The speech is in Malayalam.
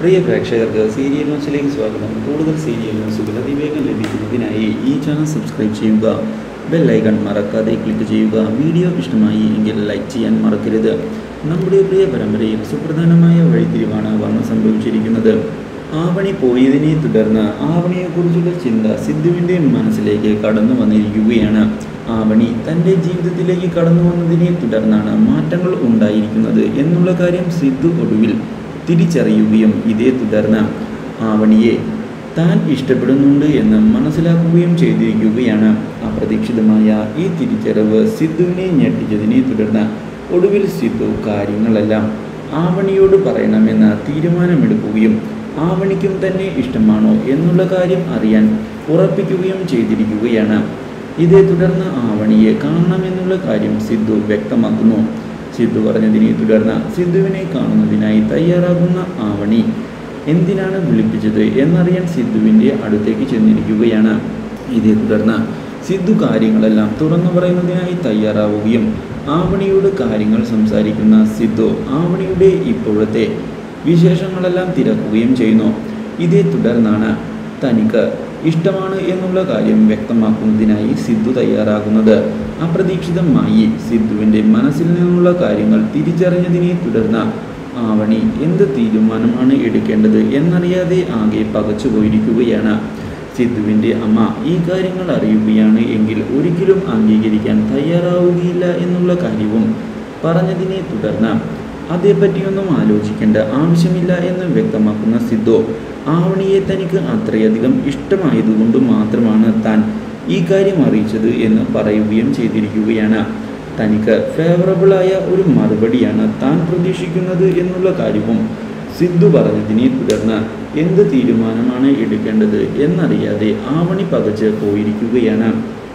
പ്രിയ പ്രേക്ഷകർക്ക് സീരിയൽ ന്യൂസിലേക്ക് സ്വാഗതം കൂടുതൽ സീരിയൽ ന്യൂസുകൾ അതിവേഗം ലഭിക്കുന്നതിനായി ഈ ചാനൽ സബ്സ്ക്രൈബ് ചെയ്യുക ബെൽ ഐക്കൺ മറക്കാതെ ക്ലിക്ക് ചെയ്യുക വീഡിയോ ഇഷ്ടമായി എങ്കിൽ ലൈക്ക് ചെയ്യാൻ മറക്കരുത് നമ്മുടെ പ്രിയ പരമ്പരയിൽ സുപ്രധാനമായ വഴിത്തിരിവാണ് വന്ന് സംഭവിച്ചിരിക്കുന്നത് ആവണി പോയതിനെ തുടർന്ന് ആവണിയെക്കുറിച്ചുള്ള ചിന്ത സിദ്ധുവിൻ്റെ മനസ്സിലേക്ക് കടന്നു വന്നിരിക്കുകയാണ് ആവണി തൻ്റെ ജീവിതത്തിലേക്ക് കടന്നു വന്നതിനെ തുടർന്നാണ് മാറ്റങ്ങൾ ഉണ്ടായിരിക്കുന്നത് എന്നുള്ള കാര്യം സിദ്ധു ഒടുവിൽ തിരിച്ചറിയുകയും ഇതേ തുടർന്ന് ആവണിയെ താൻ ഇഷ്ടപ്പെടുന്നുണ്ട് എന്ന് മനസ്സിലാക്കുകയും ചെയ്തിരിക്കുകയാണ് അപ്രതീക്ഷിതമായ ഈ തിരിച്ചറിവ് സിദ്ധുവിനെ ഞെട്ടിച്ചതിനെ തുടർന്ന് ഒടുവിൽ സിദ്ധു കാര്യങ്ങളെല്ലാം ആവണിയോട് പറയണമെന്ന് തീരുമാനമെടുക്കുകയും ആവണിക്കും തന്നെ ഇഷ്ടമാണോ എന്നുള്ള കാര്യം അറിയാൻ ഉറപ്പിക്കുകയും ചെയ്തിരിക്കുകയാണ് ഇതേ തുടർന്ന് ആവണിയെ കാണണമെന്നുള്ള കാര്യം സിദ്ധു വ്യക്തമാക്കുന്നു സിദ്ധു പറഞ്ഞതിനെ തുടർന്ന് സിദ്ധുവിനെ കാണുന്നതിനായി തയ്യാറാകുന്ന ആവണി എന്തിനാണ് വിളിപ്പിച്ചത് എന്നറിയാൻ സിദ്ധുവിൻ്റെ അടുത്തേക്ക് ചെന്നിരിക്കുകയാണ് ഇതേ തുടർന്ന് സിദ്ധു കാര്യങ്ങളെല്ലാം തുറന്നു പറയുന്നതിനായി തയ്യാറാവുകയും ആവണിയോട് കാര്യങ്ങൾ സംസാരിക്കുന്ന സിദ്ധു ആവണിയുടെ ഇപ്പോഴത്തെ വിശേഷങ്ങളെല്ലാം തിരക്കുകയും ചെയ്യുന്നു ഇതേ തുടർന്നാണ് തനിക്ക് ഇഷ്ടമാണ് എന്നുള്ള കാര്യം വ്യക്തമാക്കുന്നതിനായി സിദ്ധു തയ്യാറാകുന്നത് അപ്രതീക്ഷിതമായി സിദ്ധുവിൻ്റെ മനസ്സിൽ നിന്നുള്ള കാര്യങ്ങൾ തിരിച്ചറിഞ്ഞതിനെ തുടർന്ന് ആവണി എന്ത് തീരുമാനമാണ് എടുക്കേണ്ടത് എന്നറിയാതെ ആകെ പകച്ചു പോയിരിക്കുകയാണ് സിദ്ധുവിൻ്റെ അമ്മ ഈ കാര്യങ്ങൾ അറിയുകയാണ് എങ്കിൽ ഒരിക്കലും അംഗീകരിക്കാൻ തയ്യാറാവുകയില്ല എന്നുള്ള കാര്യവും പറഞ്ഞതിനെ തുടർന്ന് അതേപ്പറ്റിയൊന്നും ആലോചിക്കേണ്ട ആവശ്യമില്ല എന്ന് വ്യക്തമാക്കുന്ന സിദ്ധു ആവണിയെ തനിക്ക് അത്രയധികം ഇഷ്ടമായതുകൊണ്ട് മാത്രമാണ് താൻ ഈ കാര്യം അറിയിച്ചത് എന്ന് പറയുകയും ചെയ്തിരിക്കുകയാണ് തനിക്ക് ഫേവറബിളായ ഒരു മറുപടിയാണ് താൻ പ്രതീക്ഷിക്കുന്നത് എന്നുള്ള കാര്യവും സിദ്ധു പറഞ്ഞതിനെ തുടർന്ന് എന്ത് തീരുമാനമാണ് എടുക്കേണ്ടത് എന്നറിയാതെ ആവണി പകച്ച് പോയിരിക്കുകയാണ്